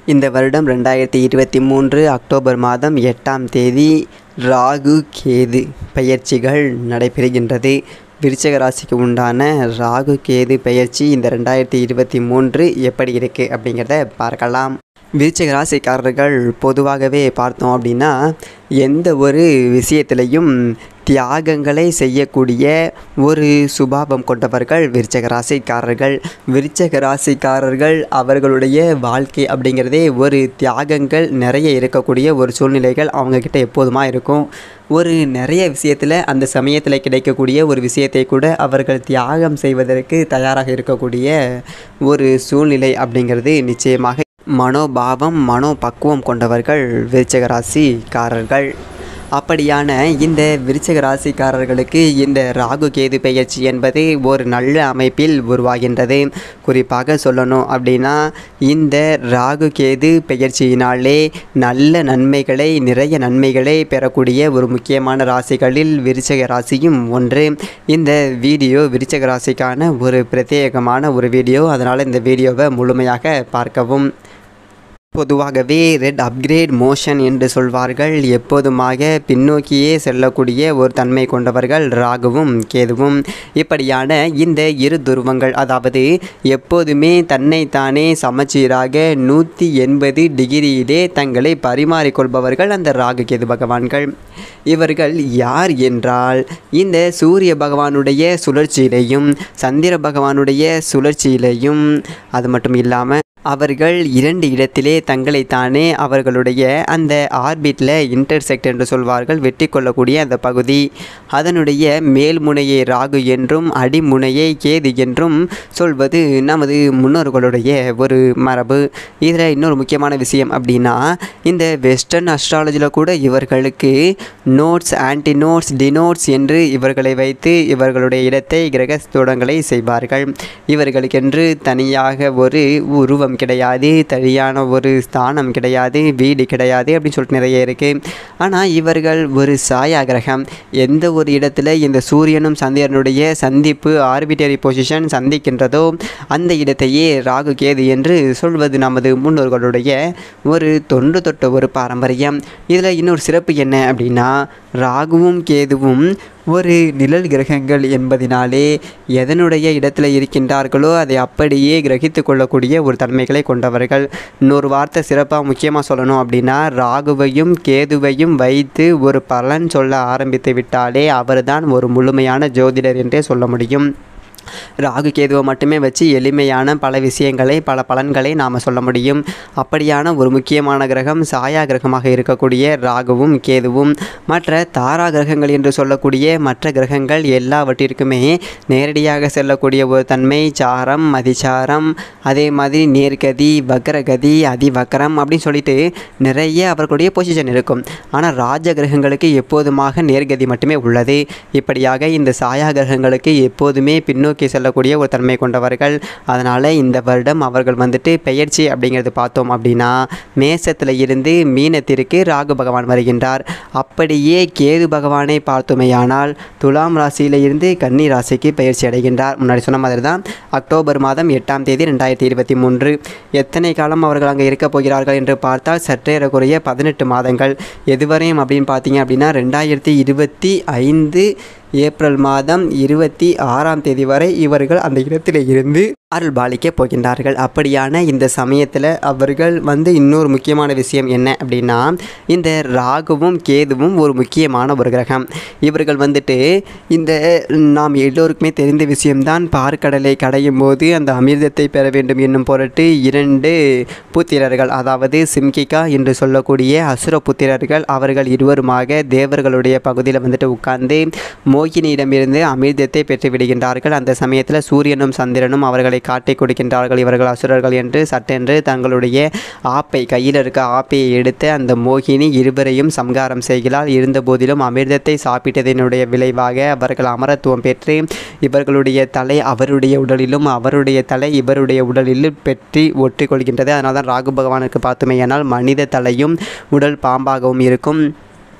இந்த வருடம் ரெண்டாயிரத்தி இருபத்தி மூன்று அக்டோபர் மாதம் எட்டாம் தேதி ராகு கேது பெயர்ச்சிகள் நடைபெறுகின்றது விருச்சக ராசிக்கு உண்டான ராகு கேது பெயர்ச்சி இந்த ரெண்டாயிரத்தி இருபத்தி மூன்று எப்படி இருக்குது அப்படிங்கிறத பார்க்கலாம் விருச்சக ராசிக்காரர்கள் பொதுவாகவே பார்த்தோம் அப்படின்னா எந்த ஒரு விஷயத்திலையும் தியாகங்களை செய்யக்கூடிய ஒரு சுபாவம் கொண்டவர்கள் விருச்சக ராசிக்காரர்கள் விருச்சக ராசிக்காரர்கள் அவர்களுடைய வாழ்க்கை அப்படிங்கிறதே ஒரு தியாகங்கள் நிறைய இருக்கக்கூடிய ஒரு சூழ்நிலைகள் அவங்கக்கிட்ட எப்போதுமா இருக்கும் ஒரு நிறைய விஷயத்தில் அந்த சமயத்தில் கிடைக்கக்கூடிய ஒரு விஷயத்தை கூட அவர்கள் தியாகம் செய்வதற்கு தயாராக இருக்கக்கூடிய ஒரு சூழ்நிலை அப்படிங்கிறது நிச்சயமாக மனோபாவம் மனோபக்குவம் கொண்டவர்கள் விருச்சக ராசிக்காரர்கள் அப்படியான இந்த விருச்சக ராசிக்காரர்களுக்கு இந்த ராகு கேது பெயர்ச்சி என்பது ஒரு நல்ல அமைப்பில் உருவாகின்றது குறிப்பாக சொல்லணும் அப்படின்னா இந்த ராகு கேது பெயர்ச்சியினாலே நல்ல நன்மைகளை நிறைய நன்மைகளை பெறக்கூடிய ஒரு முக்கியமான ராசிகளில் விருச்சக ராசியும் ஒன்று இந்த வீடியோ விருச்சக ராசிக்கான ஒரு பிரத்யேகமான ஒரு வீடியோ அதனால் இந்த வீடியோவை முழுமையாக பார்க்கவும் பொதுவாகவே ரெட் அப்கிரேட் மோஷன் என்று சொல்வார்கள் எப்போதுமாக பின்னோக்கியே செல்லக்கூடிய ஒரு தன்மை கொண்டவர்கள் ராகுவும் கேதுவும் இப்படியான இந்த இரு துருவங்கள் அதாவது எப்போதுமே தன்னைத்தானே சமச்சீராக நூற்றி எண்பது டிகிரியிலே தங்களை பரிமாறிக்கொள்பவர்கள் அந்த ராகு கேது பகவான்கள் இவர்கள் யார் என்றால் இந்த சூரிய பகவானுடைய சுழற்சியிலையும் சந்திர பகவானுடைய சுழற்சியிலையும் அது மட்டும் இல்லாமல் அவர்கள் இரண்டு இடத்திலே தங்களைத்தானே அவர்களுடைய அந்த ஆர்பிட்டில் இன்டர்செக்ட் என்று சொல்வார்கள் வெட்டி கொள்ளக்கூடிய அந்த பகுதி அதனுடைய மேல்முனையை ராகு என்றும் அடிமுனையை கேது என்றும் சொல்வது நமது முன்னோர்களுடைய ஒரு மரபு இதில் இன்னொரு முக்கியமான விஷயம் அப்படின்னா இந்த வெஸ்டர்ன் அஸ்ட்ராலஜியில் கூட இவர்களுக்கு நோட்ஸ் ஆன்டி நோட்ஸ் டினோட்ஸ் என்று இவர்களை வைத்து இவர்களுடைய இடத்தை கிரகஸ்தோடங்களை செய்வார்கள் இவர்களுக்கென்று தனியாக ஒரு உருவம் உருவம் கிடையாது தனியான ஒரு ஸ்தானம் கிடையாது வீடு கிடையாது அப்படின்னு சொல்லிட்டு நிறைய இருக்குது ஆனால் இவர்கள் ஒரு சாயா கிரகம் எந்த ஒரு இடத்துல இந்த சூரியனும் சந்திரனுடைய சந்திப்பு ஆர்பிட்டரி பொசிஷன் சந்திக்கின்றதோ அந்த இடத்தையே ராகு கேது என்று சொல்வது நமது முன்னோர்களுடைய ஒரு தொன்று தொட்ட ஒரு பாரம்பரியம் இதில் இன்னொரு சிறப்பு என்ன அப்படின்னா ராகுவும் கேதுவும் ஒரு நிழல் கிரகங்கள் என்பதினாலே எதனுடைய இடத்துல இருக்கின்றார்களோ அதை அப்படியே கிரகித்து கொள்ளக்கூடிய ஒரு தன்மைகளை கொண்டவர்கள் இன்னொரு வார்த்தை சிறப்பாக முக்கியமாக சொல்லணும் அப்படின்னா ராகுவையும் கேதுவையும் வைத்து ஒரு பலன் சொல்ல ஆரம்பித்து விட்டாலே அவர்தான் ஒரு முழுமையான ஜோதிடர் என்றே சொல்ல முடியும் ராகு கேதுவை மட்டுமே வச்சு எளிமையான பல விஷயங்களை பல பலன்களை நாம் சொல்ல முடியும் அப்படியான ஒரு முக்கியமான கிரகம் சாயா கிரகமாக இருக்கக்கூடிய ராகுவும் கேதுவும் மற்ற தாரா கிரகங்கள் என்று சொல்லக்கூடிய மற்ற கிரகங்கள் எல்லாவற்றிற்குமே நேரடியாக செல்லக்கூடிய ஒரு தன்மை சாரம் அதிசாரம் அதே மாதிரி நேர்கதி வக்ரகதி அதிவக்ரம் அப்படின்னு சொல்லிட்டு நிறைய அவர்களுடைய பொசிஷன் இருக்கும் ஆனால் ராஜ கிரகங்களுக்கு எப்போதுமாக நேர்கதி மட்டுமே உள்ளது இப்படியாக இந்த சாயா கிரகங்களுக்கு எப்போதுமே பின்னோக்கி நோக்கி செல்லக்கூடிய ஒரு தன்மை கொண்டவர்கள் அதனால் இந்த வருடம் அவர்கள் வந்துட்டு பெயர்ச்சி அப்படிங்கிறது பார்த்தோம் அப்படின்னா மேசத்தில் இருந்து மீனத்திற்கு ராகு பகவான் வருகின்றார் அப்படியே கேது பகவானை பார்த்தோமேயானால் துலாம் ராசியில் இருந்து கன்னி ராசிக்கு பயிற்சி அடைகின்றார் முன்னாடி சொன்ன மாதிரி தான் அக்டோபர் மாதம் எட்டாம் தேதி ரெண்டாயிரத்தி இருபத்தி மூன்று எத்தனை காலம் அவர்கள் அங்கே இருக்க போகிறார்கள் என்று பார்த்தால் சற்றேறக்குறைய பதினெட்டு மாதங்கள் எதுவரையும் அப்படின்னு பார்த்தீங்க அப்படின்னா ரெண்டாயிரத்தி இருபத்தி ஐந்து ஏப்ரல் மாதம் இருபத்தி ஆறாம் தேதி வரை இவர்கள் அந்த இடத்தில் இருந்து அருள் பாலிக்க போகின்றார்கள் அப்படியான இந்த சமயத்தில் அவர்கள் வந்து இன்னொரு முக்கியமான விஷயம் என்ன அப்படின்னா இந்த ராகுவும் கேதுவும் ஒரு முக்கியமான ஒரு கிரகம் இவர்கள் வந்துட்டு இந்த நாம் எல்லோருக்குமே தெரிந்த விஷயம்தான் பார்க்கடலை கடையும் போது அந்த அமிர்தத்தை பெற வேண்டும் என்னும் பொருட்டு இரண்டு புத்திரர்கள் அதாவது சிம்கிகா என்று சொல்லக்கூடிய அசுர புத்திரர்கள் அவர்கள் இருவருமாக தேவர்களுடைய பகுதியில் வந்துட்டு உட்கார்ந்து மோகினியிடமிருந்து அமிர்தத்தை பெற்று விடுகின்றார்கள் அந்த சமயத்தில் சூரியனும் சந்திரனும் அவர்களை காட்டி கொடுக்கின்றார்கள் இவர்கள் அசுரர்கள் என்று சட்டென்று தங்களுடைய ஆப்பை கையில் இருக்க ஆப்பையை எடுத்து அந்த மோகினி இருவரையும் சம்காரம் செய்கிறார் இருந்த போதிலும் அமிர்தத்தை சாப்பிட்டதனுடைய விளைவாக அவர்கள் அமரத்துவம் பெற்று இவர்களுடைய தலை அவருடைய உடலிலும் அவருடைய தலை இவருடைய உடலிலும் பெற்றி ஒற்றிக்கொள்கின்றது அதனால் தான் ராகு பகவானுக்கு பார்த்தோமேயானால் மனித தலையும் உடல் பாம்பாகவும் இருக்கும்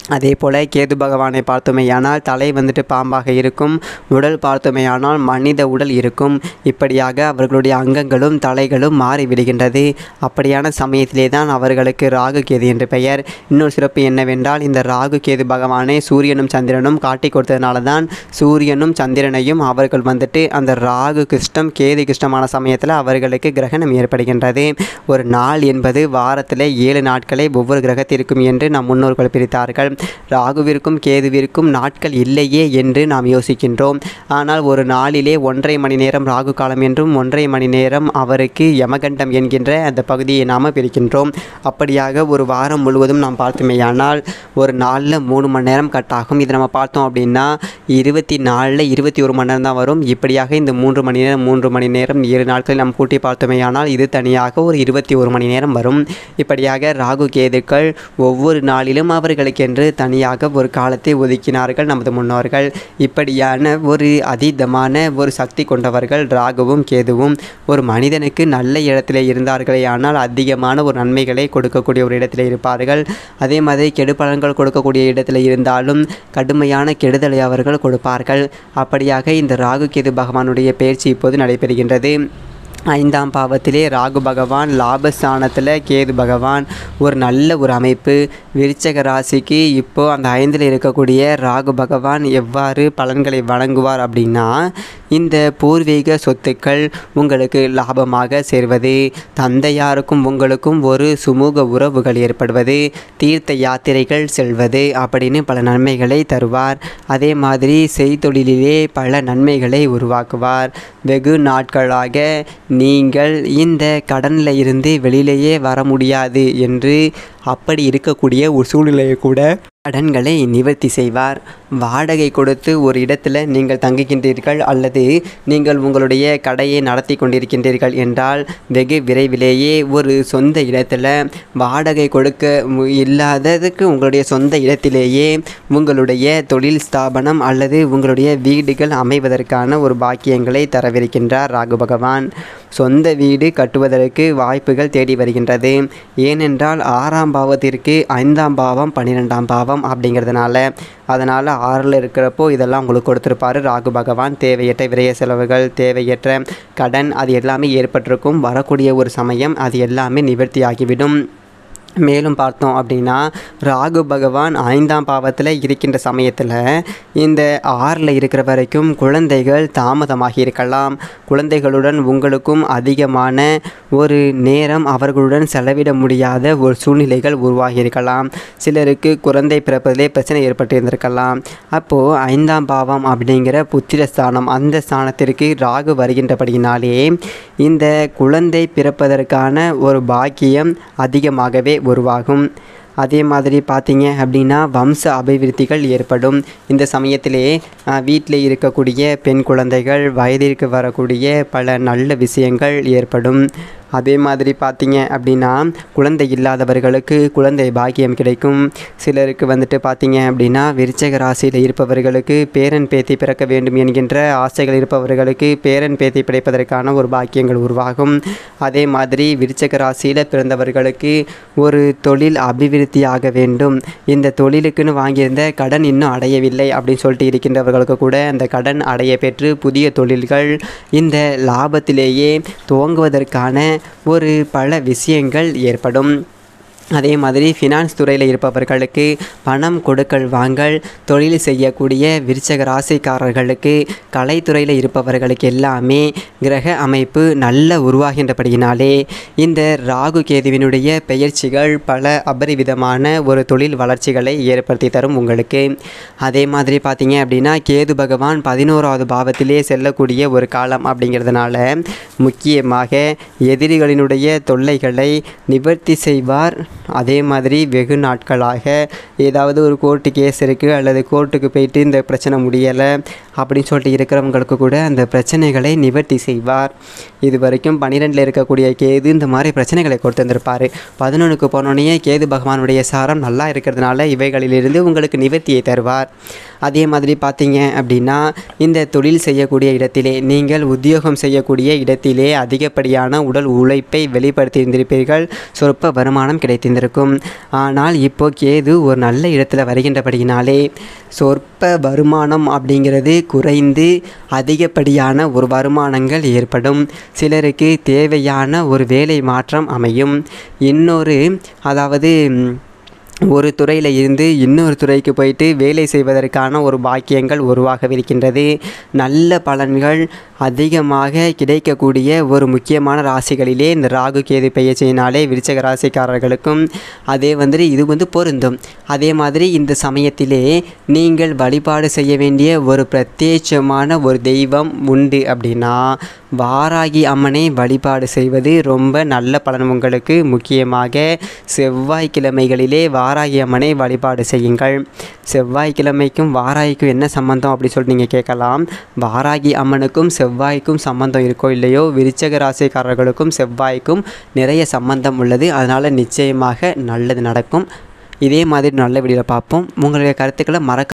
அதே போல் கேது பகவானை பார்த்தோமேயானால் தலை வந்துட்டு பாம்பாக இருக்கும் உடல் பார்த்தோமேயானால் மனித உடல் இருக்கும் இப்படியாக அவர்களுடைய அங்கங்களும் தலைகளும் மாறிவிடுகின்றது அப்படியான சமயத்திலே தான் அவர்களுக்கு ராகு கேது என்று பெயர் இன்னொரு சிறப்பு என்னவென்றால் இந்த ராகு கேது பகவானை சூரியனும் சந்திரனும் காட்டி கொடுத்ததுனால தான் சூரியனும் சந்திரனையும் அவர்கள் வந்துட்டு அந்த ராகு கிருஷ்டம் கேது கிருஷ்டமான சமயத்தில் அவர்களுக்கு கிரகணம் ஏற்படுகின்றது ஒரு நாள் என்பது வாரத்தில் ஏழு நாட்களை ஒவ்வொரு கிரகத்திற்கும் என்று நம் முன்னோர்கள் பிரித்தார்கள் ராகுவிற்கும் கேதுவிற்கும் நாட்கள் இல்லையே என்று நாம் யோசிக்கின்றோம் ஆனால் ஒரு நாளிலே ஒன்றரை மணி நேரம் ராகு காலம் என்றும் ஒன்றரை மணி நேரம் அவருக்கு யமகண்டம் என்கின்ற அந்த பகுதியை நாம் பிரிக்கின்றோம் அப்படியாக ஒரு வாரம் முழுவதும் நாம் பார்த்தோமேயானால் ஒரு நாளில் மூணு மணி நேரம் கட் ஆகும் இதை நம்ம பார்த்தோம் அப்படின்னா இருபத்தி நாலில் இருபத்தி ஒரு மணி நேரம் தான் வரும் இப்படியாக இந்த மூன்று மணி நேரம் மூன்று மணி நேரம் ஏழு நாட்கள் நாம் கூட்டி பார்த்தோமேயானால் இது தனியாக ஒரு இருபத்தி ஒரு மணி நேரம் வரும் இப்படியாக ராகு கேதுக்கள் ஒவ்வொரு நாளிலும் அவர்களுக்கென்று தனியாக ஒரு காலத்தை ஒதுக்கினார்கள் நமது முன்னோர்கள் இப்படியான ஒரு அதீதமான ஒரு சக்தி கொண்டவர்கள் ராகுவும் கேதுவும் ஒரு மனிதனுக்கு நல்ல இடத்துல இருந்தார்களே ஆனால் அதிகமான ஒரு நன்மைகளை கொடுக்கக்கூடிய ஒரு இடத்துல இருப்பார்கள் அதே மாதிரி கெடுபலன்கள் கொடுக்கக்கூடிய இடத்துல இருந்தாலும் கடுமையான கெடுதலை அவர்கள் கொடுப்பார்கள் அப்படியாக இந்த ராகு கேது பகவானுடைய பயிற்சி இப்போது நடைபெறுகின்றது ஐந்தாம் பாவத்திலே ராகு பகவான் லாபஸ்தானத்தில் கேது பகவான் ஒரு நல்ல ஒரு அமைப்பு விருச்சக ராசிக்கு இப்போ அந்த ஐந்தில் இருக்கக்கூடிய ராகு பகவான் எவ்வாறு பலன்களை வழங்குவார் அப்படின்னா இந்த பூர்வீக சொத்துக்கள் உங்களுக்கு லாபமாக சேர்வது தந்தையாருக்கும் உங்களுக்கும் ஒரு சுமூக உறவுகள் ஏற்படுவது தீர்த்த யாத்திரைகள் செல்வது அப்படின்னு பல நன்மைகளை தருவார் அதே மாதிரி செய்தொழிலிலே பல நன்மைகளை உருவாக்குவார் வெகு நாட்களாக நீங்கள் இந்த கடனில் இருந்து வெளியிலேயே வர முடியாது என்று அப்படி இருக்கக்கூடிய ஒரு சூழ்நிலையை கூட கடன்களை நிவர்த்தி செய்வார் வாடகை கொடுத்து ஒரு இடத்துல நீங்கள் தங்குகின்றீர்கள் அல்லது நீங்கள் உங்களுடைய கடையை நடத்தி கொண்டிருக்கின்றீர்கள் என்றால் வெகு விரைவிலேயே ஒரு சொந்த இடத்துல வாடகை கொடுக்க மு- இல்லாததுக்கு உங்களுடைய சொந்த இடத்திலேயே உங்களுடைய தொழில் ஸ்தாபனம் அல்லது உங்களுடைய வீடுகள் அமைவதற்கான ஒரு பாக்கியங்களை தரவிருக்கின்றார் ராகு பகவான் சொந்த வீடு கட்டுவதற்கு வாய்ப்புகள் தேடி வருகின்றது ஏனென்றால் ஆறாம் பாவத்திற்கு ஐந்தாம் பாவம் பன்னிரெண்டாம் பாவம் அப்படிங்கிறதுனால அதனால் ஆறில் இருக்கிறப்போ இதெல்லாம் உங்களுக்கு கொடுத்துருப்பாரு ராகு பகவான் தேவையற்ற விரய செலவுகள் தேவையற்ற கடன் அது எல்லாமே ஏற்பட்டிருக்கும் வரக்கூடிய ஒரு சமயம் அது எல்லாமே நிவர்த்தி ஆகிவிடும் மேலும் பார்த்தோம் அப்படின்னா ராகு பகவான் ஐந்தாம் பாவத்தில் இருக்கின்ற சமயத்தில் இந்த ஆறில் இருக்கிற வரைக்கும் குழந்தைகள் தாமதமாகி இருக்கலாம் குழந்தைகளுடன் உங்களுக்கும் அதிகமான ஒரு நேரம் அவர்களுடன் செலவிட முடியாத ஒரு சூழ்நிலைகள் உருவாகி இருக்கலாம் சிலருக்கு குழந்தை பிறப்பதிலே பிரச்சனை ஏற்பட்டு இருந்திருக்கலாம் அப்போது ஐந்தாம் பாவம் அப்படிங்கிற புத்திர ஸ்தானம் அந்த ஸ்தானத்திற்கு ராகு வருகின்றபடியினாலே இந்த குழந்தை பிறப்பதற்கான ஒரு பாக்கியம் அதிகமாகவே உருவாகும் அதே மாதிரி பார்த்தீங்க அப்படின்னா வம்ச அபிவிருத்திகள் ஏற்படும் இந்த சமயத்திலே வீட்டில் இருக்கக்கூடிய பெண் குழந்தைகள் வயதிற்கு வரக்கூடிய பல நல்ல விஷயங்கள் ஏற்படும் அதே மாதிரி பார்த்தீங்க அப்படின்னா குழந்தை இல்லாதவர்களுக்கு குழந்தை பாக்கியம் கிடைக்கும் சிலருக்கு வந்துட்டு பார்த்தீங்க அப்படின்னா விருச்சக ராசியில் இருப்பவர்களுக்கு பேரன் பேத்தி பிறக்க வேண்டும் என்கின்ற ஆசைகள் இருப்பவர்களுக்கு பேரன் பேத்தி பிடிப்பதற்கான ஒரு பாக்கியங்கள் உருவாகும் அதே மாதிரி விருச்சக ராசியில் பிறந்தவர்களுக்கு ஒரு தொழில் அபிவிருத்தியாக வேண்டும் இந்த தொழிலுக்குன்னு வாங்கியிருந்த கடன் இன்னும் அடையவில்லை அப்படின்னு சொல்லிட்டு இருக்கின்றவர்களுக்கு கூட அந்த கடன் அடைய பெற்று புதிய தொழில்கள் இந்த லாபத்திலேயே துவங்குவதற்கான ஒரு பல விஷயங்கள் ஏற்படும் அதே மாதிரி ஃபினான்ஸ் துறையில் இருப்பவர்களுக்கு பணம் கொடுக்கல் வாங்கல் தொழில் செய்யக்கூடிய விருச்சக ராசிக்காரர்களுக்கு கலைத்துறையில் இருப்பவர்களுக்கு எல்லாமே கிரக அமைப்பு நல்ல உருவாகின்றபடியினாலே இந்த ராகு கேதுவினுடைய பெயர்ச்சிகள் பல அபரிவிதமான ஒரு தொழில் வளர்ச்சிகளை ஏற்படுத்தி தரும் உங்களுக்கு அதே மாதிரி பார்த்தீங்க அப்படின்னா கேது பகவான் பதினோராவது பாவத்திலே செல்லக்கூடிய ஒரு காலம் அப்படிங்கிறதுனால முக்கியமாக எதிரிகளினுடைய தொல்லைகளை நிவர்த்தி செய்வார் அதே மாதிரி வெகு நாட்களாக ஏதாவது ஒரு கோர்ட்டு கேஸ் இருக்குது அல்லது கோர்ட்டுக்கு போயிட்டு இந்த பிரச்சனை முடியலை அப்படின்னு சொல்லிட்டு இருக்கிறவங்களுக்கு கூட அந்த பிரச்சனைகளை நிவர்த்தி செய்வார் இது வரைக்கும் பன்னிரெண்டில் இருக்கக்கூடிய கேது இந்த மாதிரி பிரச்சனைகளை கொடுத்து வந்திருப்பார் பதினொன்றுக்கு போனோடனே கேது பகவானுடைய சாரம் நல்லா இருக்கிறதுனால இவைகளிலிருந்து உங்களுக்கு நிவர்த்தியை தருவார் அதே மாதிரி பார்த்தீங்க அப்படின்னா இந்த தொழில் செய்யக்கூடிய இடத்திலே நீங்கள் உத்தியோகம் செய்யக்கூடிய இடத்திலே அதிகப்படியான உடல் உழைப்பை வெளிப்படுத்தியிருந்திருப்பீர்கள் சொற்ப வருமானம் கிடைத்திருந்திருக்கும் இருந்திருக்கும் ஆனால் இப்போ கேது ஒரு நல்ல இடத்துல வருகின்றபடியினாலே சொற்ப வருமானம் அப்படிங்கிறது குறைந்து அதிகப்படியான ஒரு வருமானங்கள் ஏற்படும் சிலருக்கு தேவையான ஒரு வேலை மாற்றம் அமையும் இன்னொரு அதாவது ம், ஒரு துறையில் இருந்து இன்னொரு துறைக்கு போயிட்டு வேலை செய்வதற்கான ஒரு பாக்கியங்கள் உருவாகவிருக்கின்றது நல்ல பலன்கள் அதிகமாக கிடைக்கக்கூடிய ஒரு முக்கியமான ராசிகளிலே இந்த ராகு கேது பெயர்ச்சியினாலே விருச்சக ராசிக்காரர்களுக்கும் அதே வந்து இது வந்து பொருந்தும் அதே மாதிரி இந்த சமயத்திலே நீங்கள் வழிபாடு செய்ய வேண்டிய ஒரு பிரத்யேகமான ஒரு தெய்வம் உண்டு அப்படின்னா வாராகி அம்மனை வழிபாடு செய்வது ரொம்ப நல்ல பலன் உங்களுக்கு முக்கியமாக செவ்வாய்க்கிழமைகளிலே வாராகி அம்மனை வழிபாடு செய்யுங்கள் செவ்வாய்க்கிழமைக்கும் வாராகிக்கும் என்ன சம்பந்தம் அப்படி சொல்லிட்டு நீங்கள் கேட்கலாம் வாராகி அம்மனுக்கும் செவ்வாய்க்கும் சம்பந்தம் இருக்கோ இல்லையோ விருச்சக ராசிக்காரர்களுக்கும் செவ்வாய்க்கும் நிறைய சம்பந்தம் உள்ளது அதனால் நிச்சயமாக நல்லது நடக்கும் இதே மாதிரி நல்ல வீடியோவில் பார்ப்போம் உங்களுடைய கருத்துக்களை மறக்க